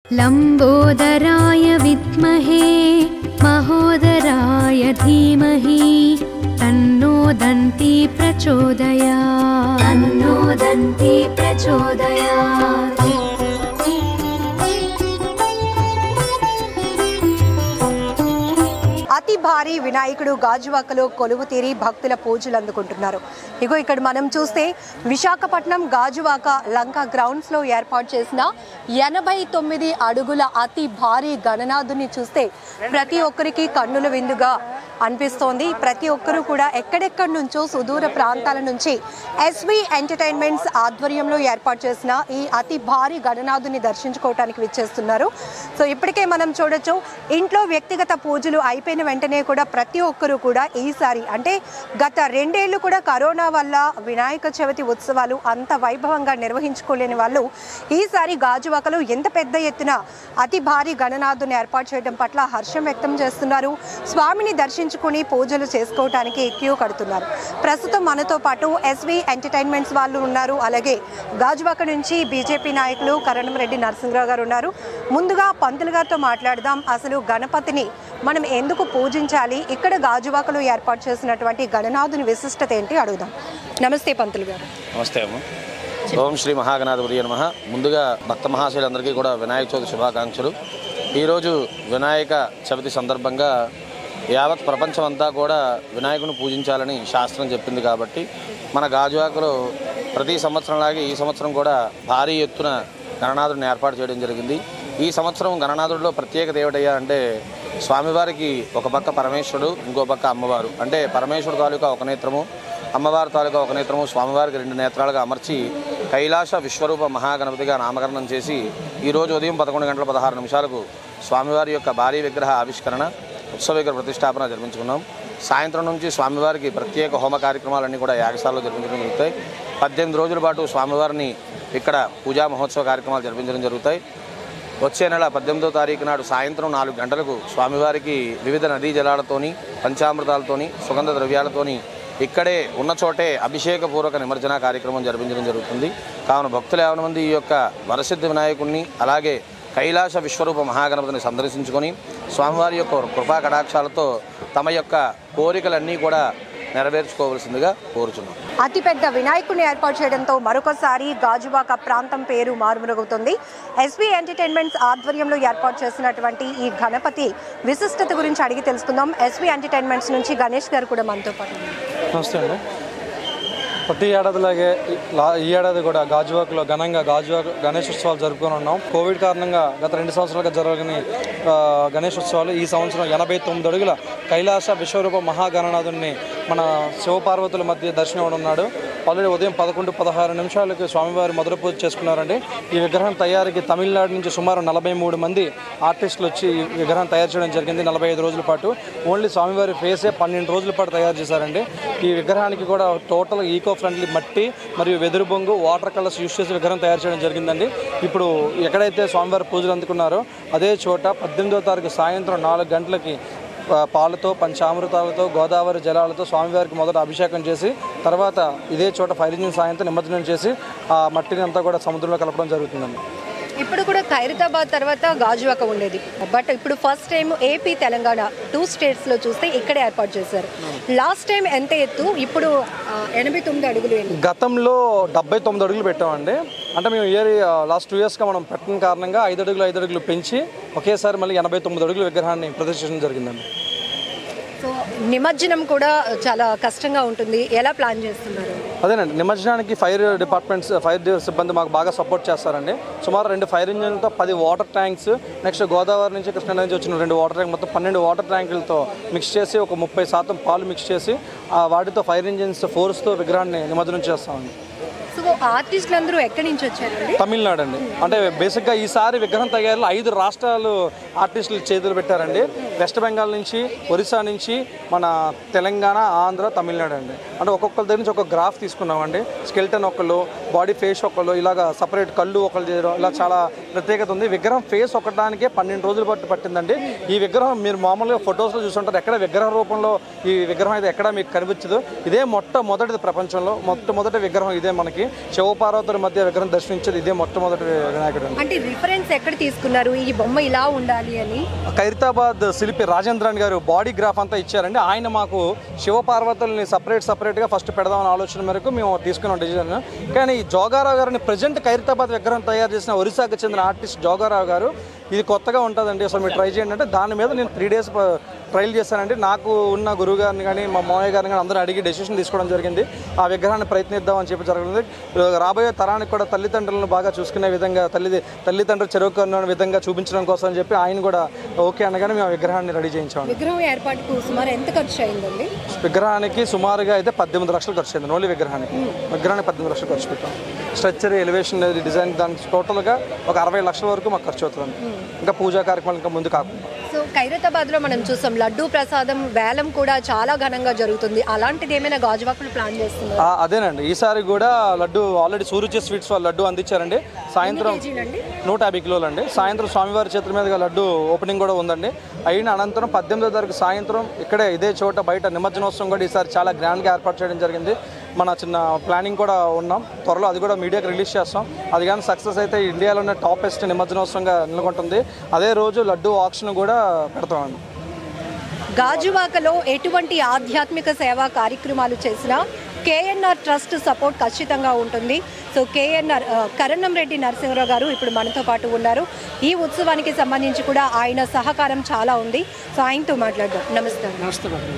लम्बोदराय विद्महे महोदराय धीमहि तन्नो दन्ती प्रचोदयात् तन्नो दन्ती प्रचोदयात् అతి భారీ వినాయకుడు గాజువాకలో కొలువు తీరి భక్తుల పూజలు అందుకుంటున్నారు ఇగో ఇక్కడ మనం చూస్తే విశాఖపట్నం గాజువాక లంక గ్రౌండ్స్ లో ఏర్పాటు చేసిన ఎనభై తొమ్మిది అడుగుల అతి భారీ గణనాథుని చూస్తే ప్రతి ఒక్కరికి కన్నుల విందుగా అనిపిస్తోంది ప్రతి ఒక్కరూ కూడా ఎక్కడెక్కడి నుంచో సుదూర ప్రాంతాల నుంచి ఎస్వి ఎంటర్టైన్మెంట్స్ ఆధ్వర్యంలో ఏర్పాటు చేసిన ఈ అతి భారీ గణనాథుని దర్శించుకోవటానికి విచ్చేస్తున్నారు సో ఇప్పటికే మనం చూడొచ్చు ఇంట్లో వ్యక్తిగత పూజలు అయిపోయిన వెంటనే కూడా ప్రతి ఒక్కరూ కూడా ఈసారి అంటే గత రెండేళ్లు కూడా కరోనా వల్ల వినాయక చవితి ఉత్సవాలు అంత వైభవంగా నిర్వహించుకోలేని వాళ్ళు ఈసారి గాజువాకలో ఎంత పెద్ద ఎత్తున అతి భారీ గణనాథుని ఏర్పాటు చేయడం పట్ల హర్షం వ్యక్తం చేస్తున్నారు స్వామిని దర్శించుకుని పూజలు చేసుకోవటానికి క్యూ కడుతున్నారు ప్రస్తుతం మనతో పాటు ఎస్వి ఎంటర్టైన్మెంట్స్ వాళ్ళు ఉన్నారు అలాగే గాజువాక నుంచి బీజేపీ నాయకులు కరణం రెడ్డి నరసింహరావు గారు ఉన్నారు ముందుగా పంతులు గారితో మాట్లాడదాం అసలు గణపతిని మనం ఎందుకు పూజించాలి ఇక్కడ గాజువాకలో ఏర్పాటు చేసినటువంటి గణనాథుని విశిష్టత ఏంటి అడుగుదాం నమస్తే పంతులు గారు నమస్తే అమ్మ ఓం శ్రీ మహాగణాధిపతి నమ ముందుగా భక్త మహాశయులందరికీ కూడా వినాయక చవితి శుభాకాంక్షలు ఈరోజు వినాయక చవితి సందర్భంగా యావత్ ప్రపంచం అంతా కూడా వినాయకుని పూజించాలని శాస్త్రం చెప్పింది కాబట్టి మన గాజువాకలో ప్రతి సంవత్సరంలాగే ఈ సంవత్సరం కూడా భారీ ఎత్తున గణనాథుడిని ఏర్పాటు చేయడం జరిగింది ఈ సంవత్సరం గణనాథుడిలో ప్రత్యేకత ఏమిటయ్యా అంటే స్వామివారికి ఒక పక్క పరమేశ్వరుడు ఇంకో పక్క అమ్మవారు అంటే పరమేశ్వరుడు తాలూకా ఒక నేత్రము అమ్మవారి తాలూకా ఒక నేత్రము స్వామివారికి రెండు నేత్రాలుగా అమర్చి కైలాస విశ్వరూప మహాగణపతిగా నామకరణం చేసి ఈరోజు ఉదయం పదకొండు గంటల పదహారు నిమిషాలకు స్వామివారి యొక్క భారీ విగ్రహ ఆవిష్కరణ ఉత్సవ విగ్రహ ప్రతిష్టాపన జరిపించుకున్నాం సాయంత్రం నుంచి స్వామివారికి ప్రత్యేక హోమ కార్యక్రమాలన్నీ కూడా యాగశాలలో జరిపించడం జరుగుతాయి పద్దెనిమిది రోజుల పాటు స్వామివారిని ఇక్కడ పూజా మహోత్సవ కార్యక్రమాలు జరిపించడం జరుగుతాయి వచ్చే నెల పద్దెనిమిదో తారీఖు నాడు సాయంత్రం నాలుగు గంటలకు స్వామివారికి వివిధ నదీ జలాలతోని పంచామృతాలతోని సుగంధ ద్రవ్యాలతోని ఇక్కడే ఉన్న చోటే అభిషేకపూర్వక నిమజ్జన కార్యక్రమం జరిపించడం జరుగుతుంది కావున భక్తులు యావన మంది ఈ యొక్క వరసిద్ధి వినాయకుడిని అలాగే కైలాస విశ్వరూప మహాగణపతిని సందర్శించుకొని స్వామివారి యొక్క కృపా కటాక్షాలతో తమ యొక్క కోరికలన్నీ కూడా నెరవేర్చుకోవలసిందిగా కోరుచున్నాం అతిపెద్ద వినాయకుడిని ఏర్పాటు చేయడంతో మరొకసారి గాజువాక ప్రాంతం పేరు మారుమరుగుతుంది ఎస్బీ ఎంటర్టైన్మెంట్స్ ఆధ్వర్యంలో ఏర్పాటు చేసినటువంటి ఈ గణపతి విశిష్టత గురించి అడిగి తెలుసుకుందాం ఎస్బీ ఎంటర్టైన్మెంట్స్ నుంచి గణేష్ గారు కూడా మనతో పాటు ఉన్నారు. నమస్తే అండి ప్రతి ఏడాదిలాగే లా- ఈ ఏడాది కూడా గాజువాకలో ఘనంగా గాజువాక గణేష్ ఉత్సవాలు జరుపుకొని ఉన్నాం కోవిడ్ కారణంగా గత రెండు సంవత్సరాలుగా జరగని ఆ, గణేష్ ఉత్సవాలు ఈ సంవత్సరం ఎనభై తొమ్మిది అడుగుల కైలాస విశ్వరూప మహాగణనాథుని మన శివపార్వతుల మధ్య దర్శనం ఉన్నాడు ఆల్రెడీ ఉదయం పదకొండు పదహారు నిమిషాలకు స్వామివారి మొదటి పూజ చేసుకున్నారండి ఈ విగ్రహం తయారీకి తమిళనాడు నుంచి సుమారు నలభై మూడు మంది ఆర్టిస్టులు వచ్చి ఈ విగ్రహం తయారు చేయడం జరిగింది నలభై ఐదు రోజుల పాటు ఓన్లీ స్వామివారి ఫేసే పన్నెండు రోజుల పాటు తయారు చేశారండి ఈ విగ్రహానికి కూడా టోటల్ ఈకో ఫ్రెండ్లీ మట్టి మరియు వెదురు బొంగు వాటర్ కలర్స్ యూస్ చేసి విగ్రహం తయారు చేయడం జరిగిందండి ఇప్పుడు ఎక్కడైతే స్వామివారి పూజలు అందుకున్నారో అదే చోట పద్దెనిమిదో తారీఖు సాయంత్రం నాలుగు గంటలకి ఆ, పాలతో పంచామృతాలతో గోదావరి జలాలతో స్వామివారికి మొదట అభిషేకం చేసి తర్వాత ఇదే చోట ఫైర్ ఇంజిన్ సాయంతో నిమజ్జనం చేసి ఆ మట్టిని అంతా కూడా సముద్రంలో కలపడం జరుగుతుందండి ఇప్పుడు కూడా ఖైరతాబాద్ తర్వాత గాజువాక ఉండేది బట్ ఇప్పుడు first time AP Telangana two స్టేట్స్లో చూస్తే ఇక్కడే ఏర్పాటు చేశారు లాస్ట్ టైం ఎంత ఎత్తు ఇప్పుడు ఆ, ఎనభై తొమ్మిది అడుగులు ఎన్ని గతంలో డెబ్బై తొమ్మిది అడుగులు పెట్టామండి అంటే మేము ఇయర్ లాస్ట్ టూ ఇయర్స్గా మనం పెట్టిన కారణంగా ఐదు అడుగులు ఐదు అడుగులు పెంచి ఒకేసారి మళ్ళీ ఎనభై తొమ్మిది అడుగుల విగ్రహాన్ని ప్రదర్శించడం జరిగిందండి సో నిమజ్జనం కూడా చాలా కష్టంగా ఉంటుంది ఎలా ప్లాన్ చేస్తున్నారు అదేనండి నిమజ్జనానికి ఫైర్ డిపార్ట్మెంట్స్ ఫైర్ సిబ్బంది మాకు బాగా సపోర్ట్ చేస్తారండి సుమారు రెండు ఫైర్ ఇంజిన్లతో పది వాటర్ ట్యాంక్స్ నెక్స్ట్ గోదావరి నుంచి కృష్ణా నుంచి వచ్చిన రెండు వాటర్ ట్యాంక్ మొత్తం పన్నెండు వాటర్ ట్యాంకులతో మిక్స్ చేసి ఒక ముప్పై శాతం పాలు మిక్స్ చేసి ఆ వాటితో ఫైర్ ఇంజిన్స్ ఫోర్స్తో విగ్రహాన్ని నిమజ్జనం చేస్తామండి సో ఆర్టిస్టులు అందరూ ఎక్కడి నుంచి వచ్చారండి తమిళనాడు అండి అంటే బేసిక్గా ఈసారి విగ్రహం తయారీలో ఐదు రాష్ట్రాలు ఆర్టిస్టులు చేతులు పెట్టారండి వెస్ట్ బెంగాల్ నుంచి ఒరిస్సా నుంచి మన తెలంగాణ ఆంధ్ర తమిళనాడు అండి అంటే ఒక్కొక్కరి దగ్గర నుంచి ఒక గ్రాఫ్ తీసుకున్నామండి స్కెల్టన్ ఒకళ్ళు బాడీ ఫేస్ ఒకళ్ళు ఇలాగ సపరేట్ కళ్ళు ఒకళ్ళు చేయడం ఇలా చాలా ప్రత్యేకత ఉంది విగ్రహం ఫేస్ ఒకటానికే పన్నెండు రోజులు పట్టు పట్టిందండి ఈ విగ్రహం మీరు మామూలుగా ఫొటోస్లో చూసుంటారు ఎక్కడ విగ్రహ రూపంలో ఈ విగ్రహం అయితే ఎక్కడ మీకు కనిపించదు ఇదే మొట్టమొదటిది ప్రపంచంలో మొట్టమొదటి విగ్రహం ఇదే మనకి శివపార్వతుల మధ్య విగ్రహం దర్శించేది ఇదే మొట్టమొదటి వినాయకుడు అండి అంటే రిఫరెన్స్ ఎక్కడ తీసుకున్నారు ఈ బొమ్మ ఇలా ఉండాలి అని ఖైరతాబాద్ శిల్పి రాజేంద్రన్ గారు బాడీ గ్రాఫ్ అంతా ఇచ్చారండి ఆయన మాకు శివపార్వతుల్ని సపరేట్ సపరేట్గా ఫస్ట్ పెడదామని ఆలోచన మేరకు మేము తీసుకున్నాం డిసిజన్ కానీ ఈ జోగారావు గారిని ప్రజెంట్ ఖైరతాబాద్ విగ్రహం తయారు చేసిన ఒరిస్సాకు చెందిన ఆర్టిస్ట్ జోగారావు గారు ఇది కొత్తగా ఉంటుందండి అసలు మీరు ట్రై చేయండి అంటే దాని మీద నేను త్రీ డేస్ ట్రైల్ చేశానండి నాకు ఉన్న గురువు గారిని కానీ మా మామయ్య గారిని కానీ అందరూ అడిగి డెసిషన్ తీసుకోవడం జరిగింది ఆ విగ్రహాన్ని ప్రయత్నిద్దామని చెప్పి జరుగుతుంది రాబోయే తరానికి కూడా తల్లిదండ్రులను బాగా చూసుకునే విధంగా తల్లి తల్లిదండ్రులు చెరువుకున్న విధంగా చూపించడం కోసం అని చెప్పి ఆయన కూడా ఓకే అనగానే మేము ఆ విగ్రహాన్ని రెడీ చేయించామండి విగ్రహం ఏర్పాటుకు సుమారు ఎంత ఖర్చు అయిందండి విగ్రహానికి సుమారుగా అయితే పద్దెనిమిది లక్షలు ఖర్చు అయింది ఓన్లీ విగ్రహానికి విగ్రహానికి పద్దెనిమిది లక్షలు ఖర్చు పెట్టాం స్ట్రక్చర్ ఎలివేషన్ డిజైన్ దానికి టోటల్గా ఒక అరవై లక్షల వరకు మాకు ఖర్చు అవుతుంది ఇంకా పూజా కార్యక్రమాలు ఇంకా ముందు కాకుండా సో ఖైరతాబాద్ లో మనం చూసాం లడ్డూ ప్రసాదం వేలం కూడా చాలా ఘనంగా జరుగుతుంది అలాంటిది ఏమైనా గాజువాకులు ప్లాన్ చేస్తున్నారు ఆ, అదేనండి ఈసారి కూడా లడ్డు ఆల్రెడీ సూరుచి స్వీట్స్ వాళ్ళు లడ్డు అందించారండి సాయంత్రం కేజీలండి నూట యాభై కిలోలు అండి సాయంత్రం స్వామివారి చేతుల మీదుగా లడ్డు ఓపెనింగ్ కూడా ఉందండి అయిన అనంతరం పద్దెనిమిదో తారీఖు సాయంత్రం ఇక్కడే ఇదే చోట బయట నిమజ్జనోత్సవం కూడా ఈసారి చాలా గ్రాండ్గా ఏర్పాటు చేయడం జరిగింది మన చిన్న ప్లానింగ్ కూడా ఉన్నాం త్వరలో అది కూడా మీడియాకి రిలీజ్ చేస్తాం అది కానీ సక్సెస్ అయితే ఇండియాలోనే టాపెస్ట్ నిమజ్జనోత్సవంగా నెలకొంటుంది అదే రోజు లడ్డు ఆక్షన్ కూడా పెడతామండి గాజువాకలో ఎటువంటి ఆధ్యాత్మిక సేవా కార్యక్రమాలు చేసినా కేఎన్ఆర్ ట్రస్ట్ సపోర్ట్ ఖచ్చితంగా ఉంటుంది సో కేఎన్ఆర్ ఆ, కరణం రెడ్డి నరసింహరావు గారు ఇప్పుడు మనతో పాటు ఉన్నారు ఈ ఉత్సవానికి సంబంధించి కూడా ఆయన సహకారం చాలా ఉంది సో ఆయనతో మాట్లాడదాం నమస్కారం నమస్తే బాబు.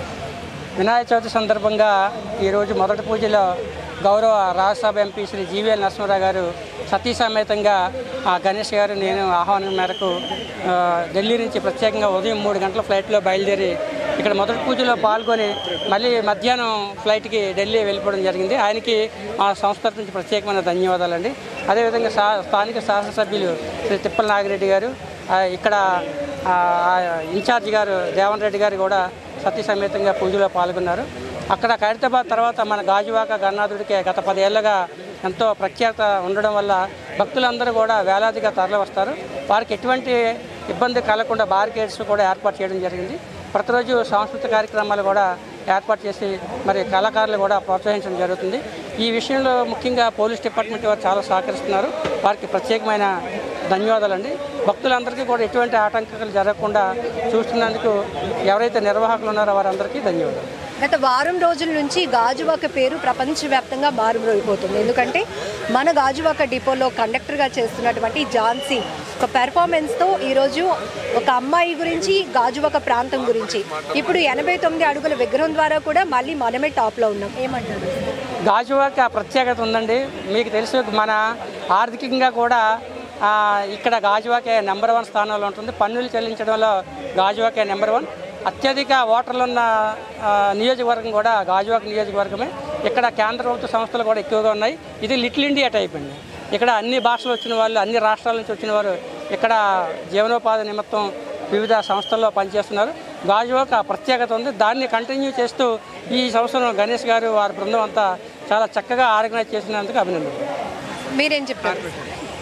వినాయక చవితి సందర్భంగా ఈరోజు మొదటి పూజలో గౌరవ రాజ్యసభ ఎంపీ శ్రీ జీవీఎల్ నరసింహరావు గారు సతీ సమేతంగా ఆ గణేష్ గారు నేను ఆహ్వానం మేరకు ఆ, ఢిల్లీ నుంచి ప్రత్యేకంగా ఉదయం మూడు గంటల ఫ్లైట్లో బయలుదేరి ఇక్కడ మొదటి పూజలో పాల్గొని మళ్ళీ మధ్యాహ్నం ఫ్లైట్కి ఢిల్లీ వెళ్ళిపోవడం జరిగింది ఆయనకి మా సంస్థ నుంచి ప్రత్యేకమైన ధన్యవాదాలండి అదేవిధంగా సా స్థానిక శాసనసభ్యులు శ్రీ తిప్పల నాగిరెడ్డి గారు ఆ, ఇక్కడ ఆ, ఆ ఇన్ఛార్జ్ గారు దేవన్ రెడ్డి గారు కూడా సతీ సమేతంగా పూజలో పాల్గొన్నారు అక్కడ ఖైరతాబాద్ తర్వాత మన గాజువాక గన్నాథుడికి గత పదేళ్లుగా ఎంతో ప్రఖ్యాత ఉండడం వల్ల భక్తులందరూ కూడా వేలాదిగా తరలి వస్తారు వారికి ఎటువంటి ఇబ్బంది కలగకుండా బారికేడ్స్ కూడా ఏర్పాటు చేయడం జరిగింది ప్రతిరోజు సాంస్కృతిక కార్యక్రమాలు కూడా ఏర్పాటు చేసి మరి కళాకారులు కూడా ప్రోత్సహించడం జరుగుతుంది ఈ విషయంలో ముఖ్యంగా పోలీస్ డిపార్ట్మెంట్ వారు చాలా సహకరిస్తున్నారు వారికి ప్రత్యేకమైన ధన్యవాదాలండి భక్తులందరికీ కూడా ఎటువంటి ఆటంకాలు జరగకుండా చూస్తున్నందుకు ఎవరైతే నిర్వాహకులు ఉన్నారో వారందరికీ ధన్యవాదాలు గత వారం రోజుల నుంచి గాజువాక పేరు ప్రపంచవ్యాప్తంగా మారుమోగిపోతుంది ఎందుకంటే మన గాజువాక డిపోలో కండక్టర్గా చేస్తున్నటువంటి ఝాన్సీ ఒక పెర్ఫార్మెన్స్తో ఈరోజు ఒక అమ్మాయి గురించి గాజువాక ప్రాంతం గురించి ఇప్పుడు ఎనభై తొమ్మిది అడుగుల విగ్రహం ద్వారా కూడా మళ్ళీ మనమే టాప్లో ఉన్నాం ఏమంటారు గాజువాక ప్రత్యేకత ఉందండి మీకు తెలుసు మన ఆర్థికంగా కూడా ఆ, ఇక్కడ గాజువాకే నెంబర్ వన్ స్థానంలో ఉంటుంది పన్నులు చెల్లించడంలో గాజువాకే నెంబర్ వన్ అత్యధిక ఓటర్లు ఉన్న ఆ, నియోజకవర్గం కూడా గాజువాక నియోజకవర్గమే ఇక్కడ కేంద్ర ప్రభుత్వ సంస్థలు కూడా ఎక్కువగా ఉన్నాయి ఇది లిటిల్ ఇండియా టైప్ అండి ఇక్కడ అన్ని భాషలు వచ్చిన వాళ్ళు అన్ని రాష్ట్రాల నుంచి వచ్చిన వారు ఇక్కడ జీవనోపాధి నిమిత్తం వివిధ సంస్థల్లో పనిచేస్తున్నారు గాజువాక ప్రత్యేకత ఉంది దాన్ని కంటిన్యూ చేస్తూ ఈ సంవత్సరం గణేష్ గారు వారి బృందం అంతా చాలా చక్కగా ఆర్గనైజ్ చేసినందుకు అభినందనలు మీరేం చెప్తారు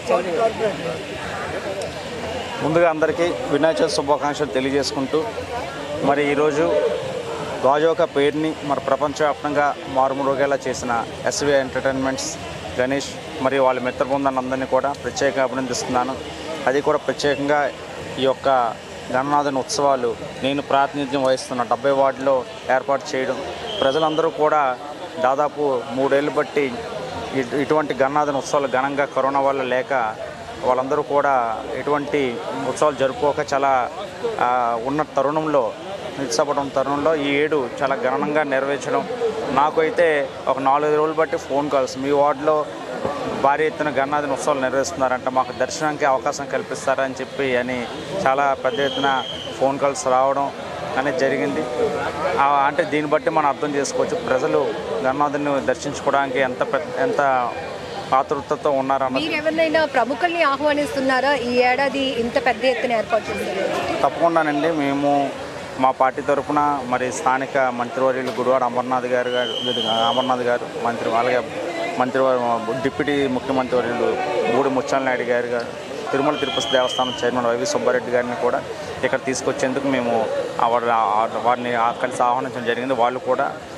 ముందుగా అందరికీ వినాయక చవితి శుభాకాంక్షలు తెలియజేసుకుంటూ మరి ఈరోజు గాజోక పేరుని మరి ప్రపంచవ్యాప్తంగా మారుమరుగేలా చేసిన ఎస్వి ఎంటర్టైన్మెంట్స్ గణేష్ మరియు వాళ్ళ మిత్ర బృందాన్ని అందరినీ కూడా ప్రత్యేకంగా అభినందిస్తున్నాను అది కూడా ప్రత్యేకంగా ఈ యొక్క గణనాథన్ ఉత్సవాలు నేను ప్రాతినిధ్యం వహిస్తున్న డెబ్బై వార్డులో ఏర్పాటు చేయడం ప్రజలందరూ కూడా దాదాపు మూడేళ్ళు బట్టి ఇటు- ఇటువంటి గణనాథన్ ఉత్సవాలు ఘనంగా కరోనా వల్ల లేక వాళ్ళందరూ కూడా ఎటువంటి ఉత్సవాలు జరుపుకోక చాలా ఆ, ఉన్న తరుణంలో నిరుత్సాహపడడం తరుణంలో ఈ ఏడు చాలా ఘనంగా నెరవేర్చడం నాకు అయితే ఒక నాలుగైదు రోజులు బట్టి ఫోన్ కాల్స్ మీ వార్డులో భారీ ఎత్తున గన్నాథిని ఉత్సవాలు నిర్వహిస్తున్నారంట మాకు దర్శనానికి అవకాశం కల్పిస్తారని చెప్పి అని చాలా పెద్ద ఎత్తున ఫోన్ కాల్స్ రావడం అనేది జరిగింది ఆ, అంటే దీన్ని బట్టి మనం అర్థం చేసుకోవచ్చు ప్రజలు గన్నాథుని దర్శించుకోవడానికి ఎంత పెద్ద ఎంత ఆతృతతో ఉన్నారన్నది మీరు ఎవరినైనా ప్రముఖుల్ని ఆహ్వానిస్తున్నారా ఈ ఏడాది ఇంత పెద్ద ఎత్తున ఏర్పాటు చేశారు తప్పకుండానండి మేము మా పార్టీ తరఫున మరి స్థానిక మంత్రివర్యులు గుడివాడ అమర్నాథ్ గారు గారు అమర్నాథ్ గారు మంత్రి అలాగే మంత్రి డిప్యూటీ ముఖ్యమంత్రి వర్యులు గూడి ముత్యాల నాయుడు గారు గారు తిరుమల తిరుపతి దేవస్థానం చైర్మన్ వైవి సుబ్బారెడ్డి గారిని కూడా ఇక్కడ తీసుకొచ్చేందుకు మేము ఆ వారి- ఆ వారిని ఆ కలిసి ఆహ్వానించడం జరిగింది వాళ్ళు కూడా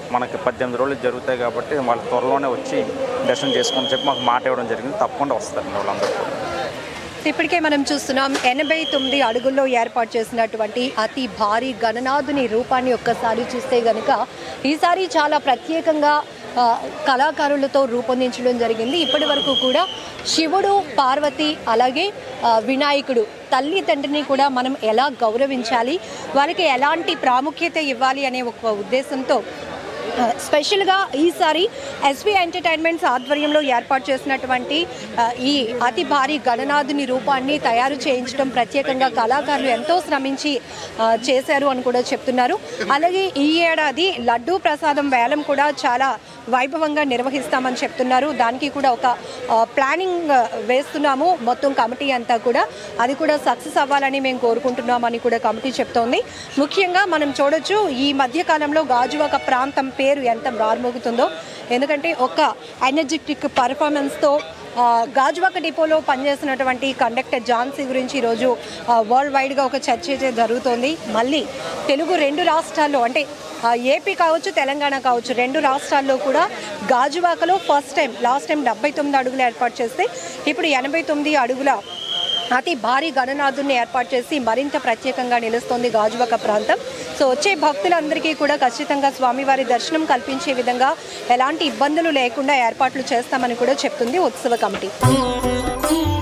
మనకి పద్దెనిమిది రోజులు జరుగుతాయి కాబట్టి వాళ్ళు త్వరలోనే వచ్చి దర్శనం చేసుకుని చెప్పి మాకు మాట ఇవ్వడం జరిగింది తప్పకుండా వస్తారండి వాళ్ళందరూ కూడా ఇప్పటికే మనం చూస్తున్నాం ఎనభై తొమ్మిది అడుగుల్లో ఏర్పాటు చేసినటువంటి అతి భారీ గణనాథుని రూపాన్ని ఒక్కసారి చూస్తే గనుక ఈసారి చాలా ప్రత్యేకంగా ఆ, కళాకారులతో రూపొందించడం జరిగింది ఇప్పటి వరకు కూడా శివుడు పార్వతి అలాగే ఆ, వినాయకుడు తల్లి తండ్రిని కూడా మనం ఎలా గౌరవించాలి వాళ్ళకి ఎలాంటి ప్రాముఖ్యత ఇవ్వాలి అనే ఒక ఉద్దేశంతో ఆ, స్పెషల్గా ఈసారి ఎస్వి ఎంటర్టైన్మెంట్స్ ఆధ్వర్యంలో ఏర్పాటు చేసినటువంటి ఆ, ఈ అతి భారీ గణనాథుని రూపాన్ని తయారు చేయించడం ప్రత్యేకంగా కళాకారులు ఎంతో శ్రమించి ఆ, చేశారు అని కూడా చెప్తున్నారు అలాగే ఈ ఏడాది లడ్డూ ప్రసాదం వేలం కూడా చాలా వైభవంగా నిర్వహిస్తామని చెప్తున్నారు దానికి కూడా ఒక ఆ, ప్లానింగ్ ఆ, వేస్తున్నాము మొత్తం కమిటీ అంతా కూడా అది కూడా సక్సెస్ అవ్వాలని మేము కోరుకుంటున్నామని కూడా కమిటీ చెప్తోంది ముఖ్యంగా మనం చూడొచ్చు ఈ మధ్యకాలంలో గాజువాక ప్రాంతం పేరు ఎంత మార్మోగుతుందో ఎందుకంటే ఒక ఎనర్జెటిక్ పర్ఫార్మెన్స్తో ఆ, గాజువాక డిపోలో పనిచేస్తున్నటువంటి కండక్టర్ ఝాన్సీ గురించి ఈరోజు ఆ, వరల్డ్ వైడ్గా ఒక చర్చ అయితే జరుగుతోంది మళ్ళీ తెలుగు రెండు రాష్ట్రాల్లో అంటే ఆ, ఏపీ కావచ్చు తెలంగాణ కావచ్చు రెండు రాష్ట్రాల్లో కూడా గాజువాకలో ఫస్ట్ టైం లాస్ట్ టైం డెబ్బై తొమ్మిది అడుగులు ఏర్పాటు చేస్తే ఇప్పుడు ఎనభై తొమ్మిది అడుగుల అతి భారీ గణనాథుని ఏర్పాటు చేసి మరింత ప్రత్యేకంగా నిలుస్తోంది గాజువాక ప్రాంతం సో వచ్చే భక్తులందరికీ కూడా ఖచ్చితంగా స్వామివారి దర్శనం కల్పించే విధంగా ఎలాంటి ఇబ్బందులు లేకుండా ఏర్పాట్లు చేస్తామని కూడా చెప్తుంది ఉత్సవ కమిటీ